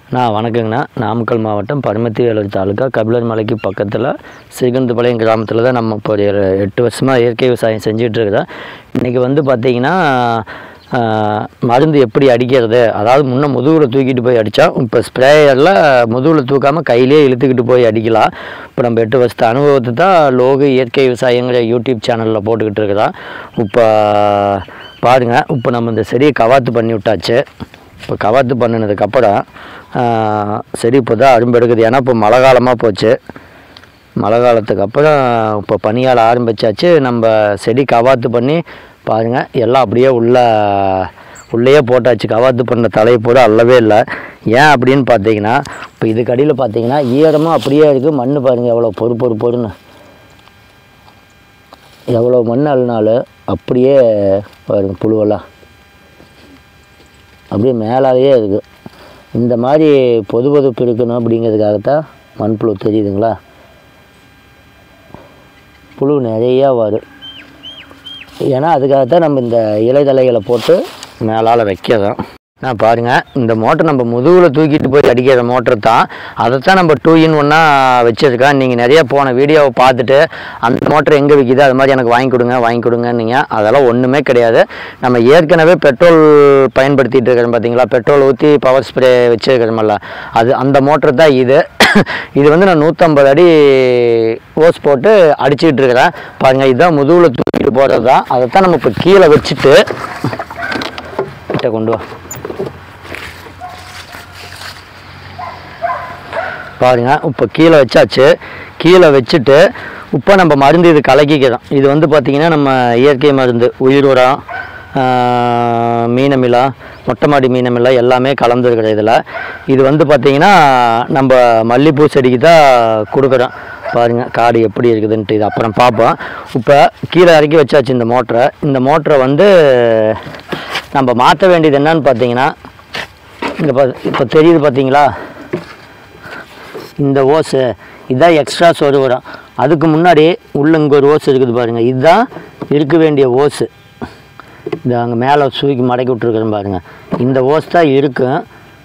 நான் வணக்கங்கண்ணா நாமக்கல் மாவட்டம் பரமத்தி வேலூர் தாலுக்கா கபிலர் மலைக்கு பக்கத்தில் சிகந்துபாளையம் கிராமத்தில் தான் நம்ம இப்போ ஒரு எட்டு வருஷமாக இயற்கை விவசாயம் செஞ்சுட்டு இருக்கிறோம் இன்றைக்கி வந்து பார்த்திங்கன்னா ஆஹ், மருந்து எப்படி அடிக்கிறது அதாவது முன்ன முதுகில் தூக்கிட்டு போய் அடித்தா இப்போ ஸ்ப்ரேயரில் முதுகில் தூக்காமல் கையிலே இழுத்துக்கிட்டு போய் அடிக்கலாம் இப்போ நம்ம எட்டு வருஷத்து அனுபவத்தை தான் லோகு இயற்கை விவசாயங்கிற யூடியூப் சேனலில் போட்டுக்கிட்டு இருக்கிறோம் இப்போ பாருங்கள் இப்போ நம்ம இந்த செடியை கவாத்து பண்ணி விட்டாச்சு இப்போ கவாத்து பண்ணினதுக்கப்புறம் சரி இப்போ தான் அரும்பு எடுக்குது ஏன்னா இப்போ மழை காலமாக போச்சு மழை காலத்துக்கு அப்புறம் இப்போ பனியால் ஆரம்பிச்சாச்சு நம்ம செடி கவாத்து பண்ணி பாருங்கள் எல்லாம் அப்படியே உள்ள உள்ளேயே போட்டாச்சு கவாத்து பண்ண தலையை போட அல்லவே இல்லை ஏன் அப்படின்னு பார்த்தீங்கன்னா இப்போ இதுக்கு அடியில் பார்த்தீங்கன்னா ஈரமாக அப்படியே இருக்குது மண் பாருங்கள் எவ்வளோ பொறு பொறு பொறுன்னு எவ்வளோ மண் அள்ளினாலும் அப்படியே பாருங்க புழுவெல்லாம் அப்படியே மேலாலேயே இருக்குது இந்த மாதிரி பொது பொதுப்பு இருக்கணும் அப்படிங்கிறதுக்காகத்தான் மண்புழு தெரியுதுங்களா புழு நிறையா வரும் ஏன்னா அதுக்காகத்தான் நம்ம இந்த இலைதலைகளை போட்டு மேலால் வைக்கிறோம் நான் பாருங்கள் இந்த மோட்டர் நம்ம முதுகில் தூக்கிட்டு போய் அடிக்கிற மோட்டர் தான் அதைத்தான் நம்ம டூ இன் ஒன்றா வச்சுருக்கோம் நீங்கள் நிறைய போன வீடியோவை பார்த்துட்டு அந்த மோட்டர் எங்கே விற்கிது அது மாதிரி எனக்கு வாங்கி கொடுங்க வாங்கி கொடுங்கன்னீங்க அதெல்லாம் ஒன்றுமே கிடையாது நம்ம ஏற்கனவே பெட்ரோல் பயன்படுத்திட்டு இருக்கிறோம் பார்த்தீங்களா பெட்ரோல் ஊற்றி பவர் ஸ்ப்ரே வச்சுருக்கிறோமல்ல அது அந்த மோட்டர் தான் இது இது வந்து நான் நூற்றம்பது அடி ஓஸ் போட்டு அடிச்சுக்கிட்டு இருக்கிறேன் பாருங்கள் இதுதான் முதுகில் தூக்கிட்டு போகிறது தான் அதைத்தான் நம்ம இப்போ கீழே வச்சுட்டு கிட்ட கொண்டு வா பாருங்க இப்போ கீழே வச்சாச்சு கீழே வச்சுட்டு இப்போ நம்ம மருந்து இது கலக்கிக்கிறோம் இது வந்து பார்த்திங்கன்னா நம்ம இயற்கை மருந்து உயிர் உரம் ஆஹ், மீனமிலா மொட்டை மாடி மீனமிலா எல்லாமே கலந்துருக்கிற இதில் இது வந்து பார்த்திங்கன்னா நம்ம மல்லிகைப்பூ செடிக்கு தான் கொடுக்குறோம் பாருங்கள் காடு எப்படி இருக்குதுன்ட்டு இது அப்புறம் பார்ப்போம் இப்போ கீழே இறக்கி வச்சாச்சு இந்த மோட்டரை இந்த மோட்டரை வந்து நம்ம மாற்ற வேண்டியது என்னன்னு பார்த்தீங்கன்னா இங்கே பா இப்போ தெரியுது பார்த்தீங்களா இந்த ஓஸு இதுதான் எக்ஸ்ட்ரா சொரு வரும் அதுக்கு முன்னாடி உள்ள இங்கே ஒரு ஓஸ் இருக்குது பாருங்கள் இதுதான் இருக்க வேண்டிய ஓஸு இந்த அங்கே மேலே சூக்கி மடக்கி விட்ருக்குறேன் பாருங்கள் இந்த ஓஸ் தான் இருக்கும்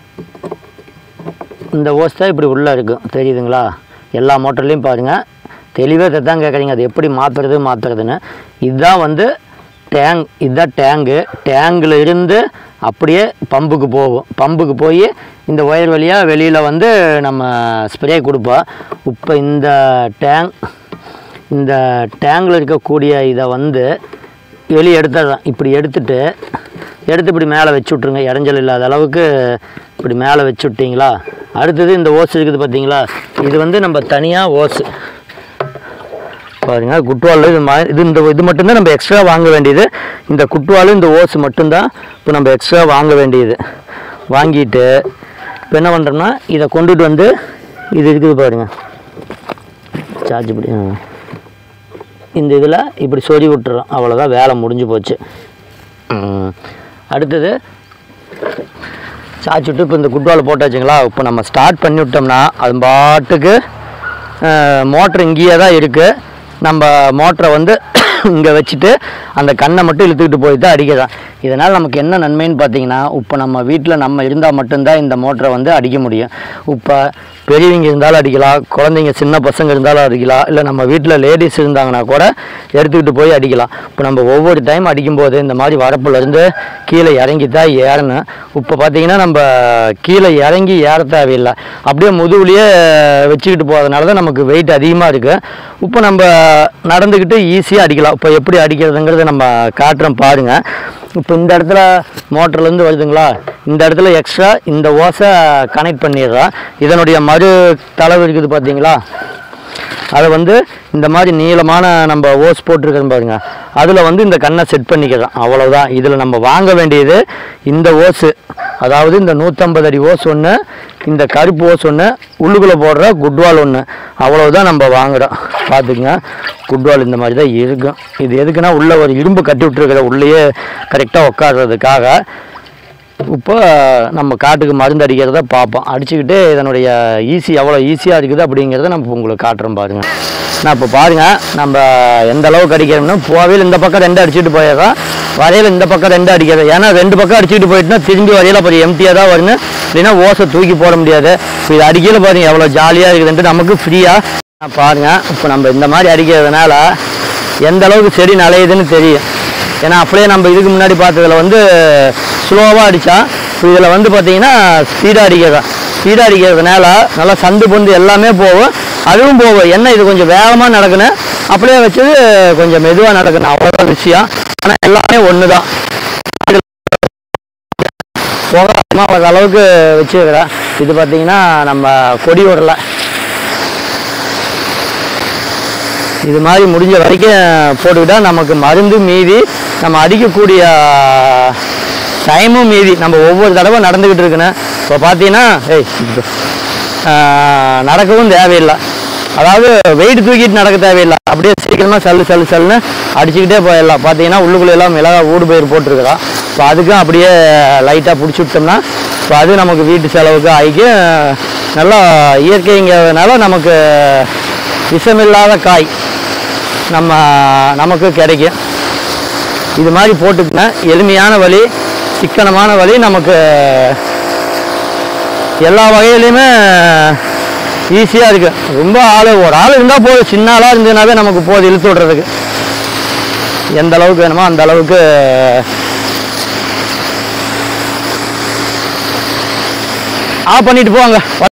இந்த ஓஸ் தான் இப்படி உள்ளே இருக்கும் தெரியுதுங்களா எல்லா மோட்டர்லேயும் பாருங்கள் தெளிவாக இதை தான் கேட்குறீங்க அது எப்படி மாற்றுறது மாற்றுறதுன்னு இதுதான் வந்து டேங்க் இதுதான் டேங்கு டேங்கில் இருந்து அப்படியே பம்புக்கு போகும் பம்புக்கு போய் இந்த ஒயர் வழியாக வெளியில் வந்து நம்ம ஸ்ப்ரே கொடுப்போம் இப்போ இந்த டேங்க் இந்த டேங்கில் இருக்கக்கூடிய இதை வந்து வெளியே எடுத்துடுறோம் இப்படி எடுத்துட்டு எடுத்து இப்படி மேலே வச்சு விட்ருங்க இடைஞ்சல் இல்லாத அளவுக்கு இப்படி மேலே வச்சு விட்டிங்களா அடுத்தது இந்த ஓஸ் இருக்குது பார்த்தீங்களா இது வந்து நம்ம தனியாக ஓஸு பாருங்க குட்டுவால் இது மா இது இந்த இது மட்டும்தான் நம்ம எக்ஸ்ட்ரா வாங்க வேண்டியது இந்த குட்டுவால் இந்த ஓஸ் மட்டும்தான் இப்போ நம்ம எக்ஸ்ட்ரா வாங்க வேண்டியது வாங்கிட்டு இப்போ என்ன பண்ணுறோம்னா இதை கொண்டுட்டு வந்து இது இருக்குது பாருங்க சார்ஜ் இப்படி ஆ. இந்த இதில் இப்படி சொறி விட்டுறோம் அவ்வளோதான் வேலை முடிஞ்சு போச்சு ம். அடுத்தது சாய்ச்சி விட்டு இப்போ இந்த குட்வால் போட்டாச்சுங்களா இப்போ நம்ம ஸ்டார்ட் பண்ணி விட்டோம்னா அது பாட்டுக்கு மோட்ரு இங்கேயே தான் இருக்குது நம்ம மோட்டரை வந்து இங்கே வச்சுட்டு அந்த கண்ணை மட்டும் இழுத்துக்கிட்டு போய் தான் அடிக்கலாம் இதனால் நமக்கு என்ன நன்மைன்னு பார்த்தீங்கன்னா இப்போ நம்ம வீட்டில் நம்ம இருந்தால் மட்டும்தான் இந்த மோட்டரை வந்து அடிக்க முடியும் இப்போ பெரியவங்க இருந்தாலும் அடிக்கலாம் குழந்தைங்க சின்ன பசங்க இருந்தாலும் அடிக்கலாம் இல்லை நம்ம வீட்டில் லேடிஸ் இருந்தாங்கன்னா கூட எடுத்துக்கிட்டு போய் அடிக்கலாம் இப்போ நம்ம ஒவ்வொரு டைம் அடிக்கும்போது இந்த மாதிரி வரப்புலேருந்து கீழே இறங்கி தான் ஏறணும் இப்போ பார்த்தீங்கன்னா நம்ம கீழே இறங்கி ஏற தேவையில்லை அப்படியே முதுகுலையே வச்சுக்கிட்டு போகிறதுனால தான் நமக்கு வெயிட் அதிகமாக இருக்குது இப்போ நம்ம நடந்துக்கிட்டு ஈஸியாக அடிக்கலாம் இப்போ எப்படி அடிக்கிறதுங்கிறத நம்ம காட்டுறோம் பாருங்கள் இப்போ இந்த இடத்துல மோட்டர்லேருந்து வருதுங்களா இந்த இடத்துல எக்ஸ்ட்ரா இந்த ஓஸை கனெக்ட் பண்ணிடுறோம் இதனுடைய மறு தளவு இருக்குது பார்த்தீங்களா அதை வந்து இந்த மாதிரி நீளமான நம்ம ஓஸ் போட்டிருக்கோம் பாருங்க அதில் வந்து இந்த கண்ணை செட் பண்ணிக்கிறோம் அவ்வளவுதான் இதில் நம்ம வாங்க வேண்டியது இந்த ஓஸு அதாவது இந்த நூற்றம்பது அடி ஓஸ் ஒன்று இந்த கருப்பு ஓஸ் ஒன்று உள்ளுக்குள்ளே போடுற குட்வால் ஒன்று அவ்வளவுதான் நம்ம வாங்குறோம் பார்த்துக்குங்க குட்வால் இந்த மாதிரி தான் இருக்கும் இது எதுக்குன்னா உள்ளே ஒரு இரும்பு கட்டி விட்டுருக்குற உள்ளேயே கரெக்டாக உட்காடுறதுக்காக இப்போ நம்ம காட்டுக்கு மருந்து அடிக்கிறத பார்ப்போம் அடிச்சுக்கிட்டு இதனுடைய ஈஸி எவ்வளோ ஈஸியாக இருக்குது அப்படிங்கிறத நம்ம உங்களுக்கு காட்டுறோம் பாருங்கள் நான் இப்போ பாருங்கள் நம்ம எந்த அளவுக்கு அடிக்கிறோம்னா போவையில் இந்த பக்கம் ரெண்டு அடிச்சுட்டு போயிடுறோம் வரையில இந்த பக்கம் ரெண்டு அடிக்காது ஏன்னா ரெண்டு பக்கம் அடிச்சுட்டு போயிட்டுனா திரும்பி வரையில அப்புறம் எம்டியாக தான் வரும்னு இல்லைன்னா ஓசை தூக்கி போட முடியாது இப்போ இது அடிக்கல பாருங்க எவ்வளோ ஜாலியாக இருக்குதுன்ட்டு நமக்கு ஃப்ரீயாக பாருங்க இப்போ நம்ம இந்த மாதிரி அடிக்கிறதுனால எந்த அளவுக்கு செடி நலையுதுன்னு தெரியும் ஏன்னா அப்படியே நம்ம இதுக்கு முன்னாடி பார்த்ததுல வந்து ஸ்லோவாக அடித்தா இதில் வந்து பார்த்தீங்கன்னா ஸ்பீடாக அடிக்கிறதா ஸ்பீடாக அடிக்கிறதுனால நல்லா சந்து பொந்து எல்லாமே போகும் அதுவும் போகும் என்ன இது கொஞ்சம் வேகமாக நடக்கணும் அப்படியே வச்சது கொஞ்சம் மெதுவாக நடக்கணும் அவ்வளோதான் விஷயம் ஆனால் எல்லாமே ஒன்று தான் போகாமல் ஒரு அளவுக்கு வச்சுருக்கிறேன் இது பார்த்தீங்கன்னா நம்ம கொடி உடலை இது மாதிரி முடிஞ்ச வரைக்கும் போட்டுக்கிட்டா நமக்கு மருந்து மீதி நம்ம அடிக்கக்கூடிய டைமும் மீதி நம்ம ஒவ்வொரு தடவை நடந்துக்கிட்டு இருக்கணும் இப்போ பார்த்தீங்கன்னா ஏய் இது, ஆஹ், நடக்கவும் தேவையில்லை அதாவது வெயிட் தூக்கிட்டு நடக்க தேவையில்லை அப்படியே சீக்கிரமாக சல்லு சல்லு சல்லுன்னு அடிச்சுக்கிட்டே போயிடலாம் பார்த்தீங்கன்னா உள்ளுக்குள்ள எல்லாம் மிளகா ஊடு பயிர் போட்டிருக்கிறோம் இப்போ அதுக்கும் அப்படியே லைட்டாக பிடிச்சி விட்டோம்னா இப்போ அது நமக்கு வீட்டு செலவுக்கு ஆகிக்கு நல்லா இயற்கைங்கிறதுனால நமக்கு விஷமில்லாத காய் நம்ம நமக்கு கிடைக்கும் இது மாதிரி போட்டுக்கினா எளிமையான வழி சிக்கனமான வழி நமக்கு எல்லா வகையிலையுமே ஈஸியாக இருக்கு ரொம்ப ஆள் ஒரு ஆள் இருந்தால் போதும் சின்ன ஆளாக இருந்ததுனாவே நமக்கு போதும் இழுத்து விடுறதுக்கு எந்த அளவுக்கு வேணுமோ அந்த அளவுக்கு ஆஃப் பண்ணிட்டு போவாங்க